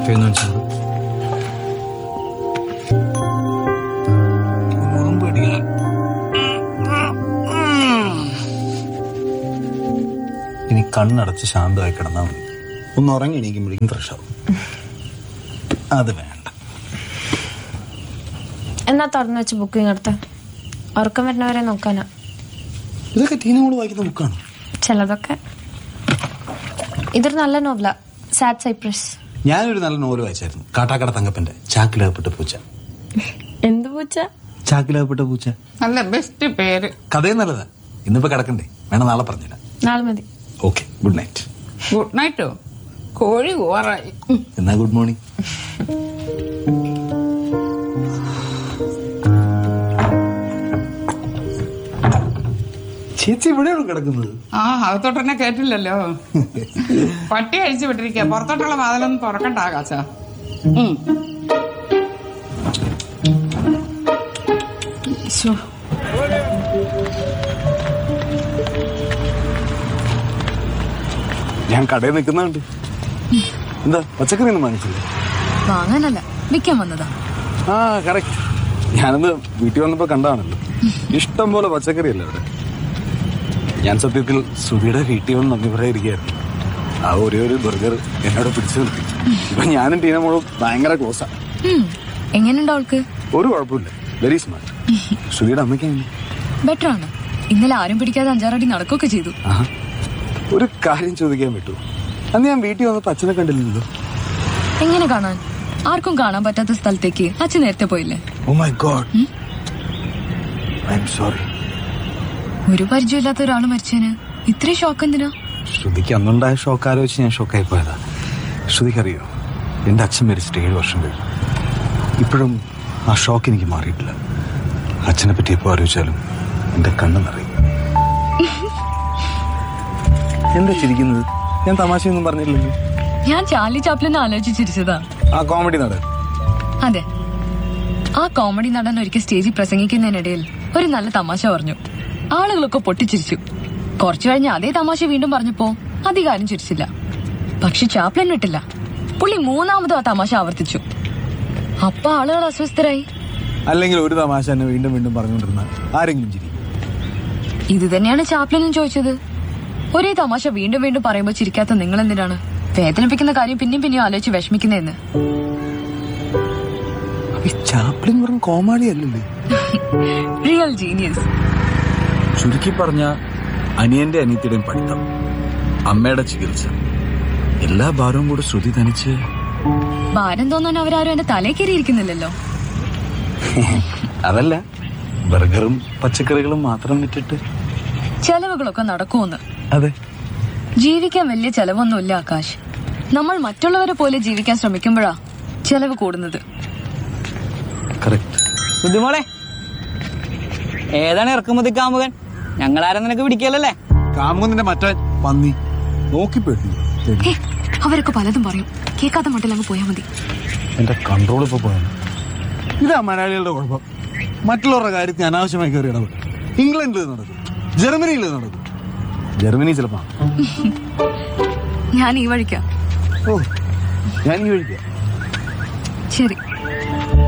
എന്ന് വെച്ചാൽ ഇനി കണ്ണടച്ച് ശാന്തമായി കിടന്നാൽ മതി ഒന്ന് ഉറങ്ങി എണീക്കുമ്പോഴേക്കും ഫ്രഷ് ആവും അത് വേണ്ട എന്നാ തുറന്നു വെച്ച് ബുക്കിംഗ് എടുത്ത് ഉറക്കം വരുന്നവരെ നോക്കാനാ ഇതൊക്കെ ടീനോട് വായിക്കുന്ന ബുക്കാണ് ചിലതൊക്കെ ഇതൊരു നല്ല നോവല സാഡ് സൈപ്രസ് ഞാനൊരു നല്ല നോവൽ വായിച്ചായിരുന്നു കാട്ടാക്കട തങ്കപ്പന്റെ ചാക്കിലകപ്പെട്ട പൂച്ച എന്ത് പൂച്ച ചാക്കിലകപ്പെട്ട പൂച്ച നല്ല ബെസ്റ്റ് പേര് കഥയും നല്ലതാ ഇന്നിപ്പോ കിടക്കണ്ടേ വേണം നാളെ പറഞ്ഞുതരാം നാളെ മതി ഓക്കെ ഗുഡ് നൈറ്റ് ഗുഡ് നൈറ്റോ കോഴി ഓറായി എന്നാ ഗുഡ് മോർണിംഗ് ചേച്ചി ഇവിടെയാണോ കിടക്കുന്നത് ആ അകത്തോട്ടെന്നെ കേട്ടില്ലല്ലോ പട്ടി അഴിച്ചു വിട്ടിരിക്കുക പുറത്തോട്ടുള്ള വാതിലൊന്നും തുറക്കണ്ട ആകാശ ഞാൻ കടയിൽ നിൽക്കുന്നുണ്ട് എന്താ പച്ചക്കറി ഒന്നും വാങ്ങിച്ചില്ല വാങ്ങാനല്ല വിൽക്കാൻ വന്നതാ ആ കറക്റ്റ് ഞാനന്ന് വീട്ടിൽ വന്നപ്പോ കണ്ടാണല്ലോ ഇഷ്ടം പോലെ പച്ചക്കറി അല്ലേ അവിടെ ഞാൻ സത്യത്തിൽ സുധിയുടെ വീട്ടിൽ വന്ന് നന്ദി പറയാതിരിക്കായിരുന്നു ആ ഒരേ ഒരു ബർഗർ എന്നോട് പിടിച്ചു നിർത്തി ഇപ്പൊ ഞാനും ടീനമോളും ഭയങ്കര ക്ലോസാ ഉം. എങ്ങനെയുണ്ട് അവൾക്ക് ഒരു കുഴപ്പമില്ല വെരി സ്മാർട്ട് സുധിയുടെ അമ്മയ്ക്ക് എങ്ങനെ? ബെറ്റർ ആണ് ഇന്നലെ ആരും പിടിക്കാതെ അഞ്ചാറടി നടക്കുകയൊക്കെ ചെയ്തു ആഹാ. ഒരു കാര്യം ചോദിക്കാൻ പറ്റൂ അന്ന് ഞാൻ വീട്ടിൽ വന്നപ്പോ അച്ഛനെ കണ്ടില്ലല്ലോ എങ്ങനെ കാണാൻ ആർക്കും കാണാൻ പറ്റാത്ത സ്ഥലത്തേക്ക് അച്ഛൻ നേരത്തെ പോയില്ലേ oh my god I'm sorry ഒരു പരിചയമില്ലാത്ത ഒരാൾ മരിച്ചതിന് ഇത്രയും ഷോക്ക് എന്തിനാ ശ്രുതിക്ക് അന്നുണ്ടായ ഷോക്ക് ആലോചിച്ച് ഞാൻ ഷോക്കായി പോയതാ ശ്രുതിക്കറിയോ എന്റെ അച്ഛൻ മരിച്ചിട്ട് ഏഴ് വർഷം കഴിഞ്ഞു ഇപ്പോഴും ആ ഷോക്ക് എനിക്ക് മാറിയിട്ടില്ല അച്ഛനെ പറ്റി എപ്പോ ആലോചിച്ചാലും എന്റെ കണ്ണ് നിറയും എന്താ ചിരിക്കുന്നത് ഞാൻ തമാശയൊന്നും പറഞ്ഞില്ലല്ലോ ഞാൻ ചാർലി ചാപ്ലിനെ ആലോചിച്ച് ചിരിച്ചതാ ആ കോമഡി നട അതെ ആ കോമഡി നടൻ ഒരിക്കൽ സ്റ്റേജിൽ പ്രസംഗിക്കുന്നതിനിടയിൽ ഒരു നല്ല തമാശ പറഞ്ഞു ആളുകളൊക്കെ പൊട്ടിച്ചിരിച്ചു കുറച്ചു കഴിഞ്ഞ് അതേ തമാശ വീണ്ടും പറഞ്ഞപ്പോ അധികാരം ചിരിച്ചില്ല പക്ഷെ ചാപ്ലൻ വിട്ടില്ല പുള്ളി മൂന്നാമതും ആ തമാശ ആവർത്തിച്ചു അപ്പൊ ആളുകൾ അസ്വസ്ഥരായി അല്ലെങ്കിൽ ഒരു തമാശ എന്നെ വീണ്ടും വീണ്ടും പറഞ്ഞുകൊണ്ടിരുന്ന ആരെങ്കിലും ചിരി ഇത് തന്നെയാണ് ചാപ്ലിനും ചോദിച്ചത് ഒരേ തമാശ വീണ്ടും വീണ്ടും പറയുമ്പോ ചിരിക്കാത്ത നിങ്ങൾ എന്തിനാണ് വേദനിപ്പിക്കുന്ന കാര്യം പിന്നെയും പിന്നെയും ആലോചിച്ച് വിഷമിക്കുന്നതെന്ന് ഈ ചാപ്ലിൻ വെറും കോമാളി അല്ലല്ലേ റിയൽ ജീനിയസ് ചുരുക്കി പറഞ്ഞ അനിയന്റെ അനിയത്തിയുടെയും പഠിത്തം അമ്മയുടെ ചികിത്സ എല്ലാ ഭാരവും കൂടെ ശ്രുതി തനിച്ച് ഭാരം തോന്നാൻ അവരാരും എന്റെ തലേ കയറിയിരിക്കുന്നില്ലല്ലോ അതല്ല ബർഗറും പച്ചക്കറികളും മാത്രം വിറ്റിട്ട് ചെലവുകളൊക്കെ നടക്കുമെന്ന് അതെ ജീവിക്കാൻ വലിയ ചെലവൊന്നുമില്ല ആകാശ് നമ്മൾ മറ്റുള്ളവരെ പോലെ ജീവിക്കാൻ ശ്രമിക്കുമ്പോഴാ ചെലവ് കൂടുന്നത് കറക്റ്റ് ബുദ്ധിമോളെ ഏതാണ് ഇറക്കുമതി കാമുകൻ ഞങ്ങളാരും നിനക്ക് പിടിക്കലല്ലേ കാമുകന്റെ മറ്റേ പന്നി നോക്കിപ്പെട്ടു ഹേ, അവരൊക്കെ പലതും പറയും കേൾക്കാത്ത മട്ടിൽ അങ്ങ് പോയാൽ മതി എന്റെ കൺട്രോൾ ഇപ്പൊ പോയാണ് ഇതാ മലയാളികളുടെ കുഴപ്പം മറ്റുള്ളവരുടെ കാര്യത്തിൽ അനാവശ്യമായി കയറി ഇടപെടും ഇംഗ്ലണ്ടിൽ ഇത് നടക്കും ജർമ്മനിയിൽ ഇത് നടക്കും ജർമ്മനി ചിലപ്പോ ഞാൻ ഈ വഴിക്കാ ഓ ഞാൻ ഈ വഴിക്കാം ശരി